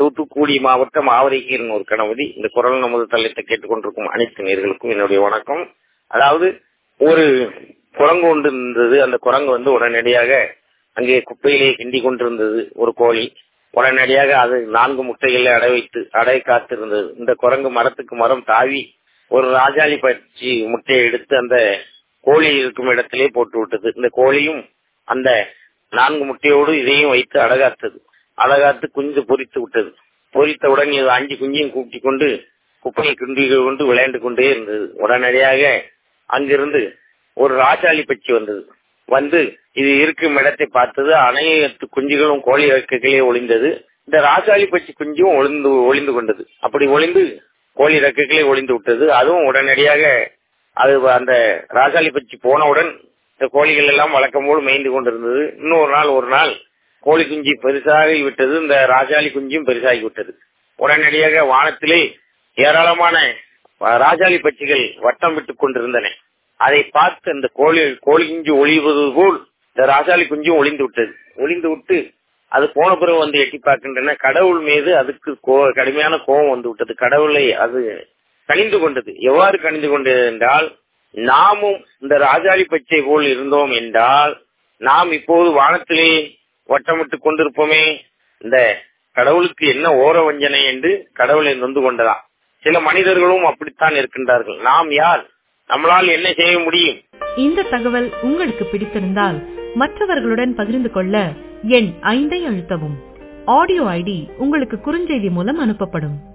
தூத்துக்குடி மாவட்டம் ஆவரைக்கீரன் ஒரு கணபதி இந்த குரல் நமது தளத்தை கேட்டுக்கொண்டிருக்கும் அனைத்து நேர்களுக்கும் என்னுடைய வணக்கம் அதாவது ஒரு குரங்கு ஒன்று இருந்தது அந்த குரங்கு வந்து உடனடியாக அங்கே குப்பையிலே கிண்டி கொண்டிருந்தது ஒரு கோழி உடனடியாக அது நான்கு முட்டைகளை அடை வைத்து அடை காத்திருந்தது இந்த குரங்கு மரத்துக்கு மரம் தாவி ஒரு ராஜாளி பச்சி முட்டையை எடுத்து அந்த கோழி இருக்கும் இடத்திலே போட்டு விட்டது இந்த கோழியும் அந்த நான்கு முட்டையோடு இதையும் வைத்து அடகாத்தது அடகாத்து குஞ்சு பொறித்து விட்டது பொறித்தவுடன் இது அஞ்சு குஞ்சையும் கூட்டி கொண்டு குப்பையை கிண்டி கொண்டு விளையாண்டு கொண்டே இருந்தது உடனடியாக அங்கிருந்து ஒரு ராஜாளி பச்சி வந்தது வந்து இது இருக்கும் இடத்தை பார்த்தது அனைத்து குஞ்சுகளும் கோழி ரெக்கைகளே ஒளிந்தது இந்த ராஜாளி பச்சி குஞ்சும் ஒளிந்து ஒளிந்து கொண்டது அப்படி ஒளிந்து கோழி ரெக்கைகளே ஒளிந்து விட்டது அதுவும் உடனடியாக அது அந்த ராஜாளி பச்சி போனவுடன் இந்த கோழிகள் எல்லாம் வழக்கம் போல் மேய்ந்து கொண்டிருந்தது இன்னொரு நாள் ஒரு நாள் கோழி குஞ்சு பெருசாகி விட்டது இந்த ராஜாளி குஞ்சும் பெருசாகி விட்டது உடனடியாக வானத்திலே ஏராளமான ராஜாளி பட்சிகள் வட்டம் விட்டுக் கொண்டிருந்தன அதை பார்த்து அந்த கோழி கோழி குஞ்சு ஒளிவது போல் இந்த ராஜாளி குஞ்சும் ஒளிந்து விட்டது ஒளிந்து விட்டு அது போன பிறகு வந்து எட்டி பார்க்கின்றன கடவுள் மீது அதுக்கு கடுமையான கோபம் வந்து விட்டது கடவுளை அது கணிந்து கொண்டது எவ்வாறு கணிந்து கொண்டது என்றால் நாமும் இந்த ராஜாளி பச்சை போல் இருந்தோம் என்றால் நாம் இப்போது வானத்திலே வட்டமிட்டு கொண்டிருப்போமே இந்த கடவுளுக்கு என்ன ஓர வஞ்சனை என்று கடவுளை நொந்து கொண்டதாம் சில மனிதர்களும் அப்படித்தான் இருக்கின்றார்கள் நாம் யார் நம்மளால் என்ன செய்ய முடியும் இந்த தகவல் உங்களுக்கு பிடித்திருந்தால் மற்றவர்களுடன் பகிர்ந்து கொள்ள எண் ஐந்தை அழுத்தவும் ஆடியோ ஐடி உங்களுக்கு குறுஞ்செய்தி மூலம் அனுப்பப்படும்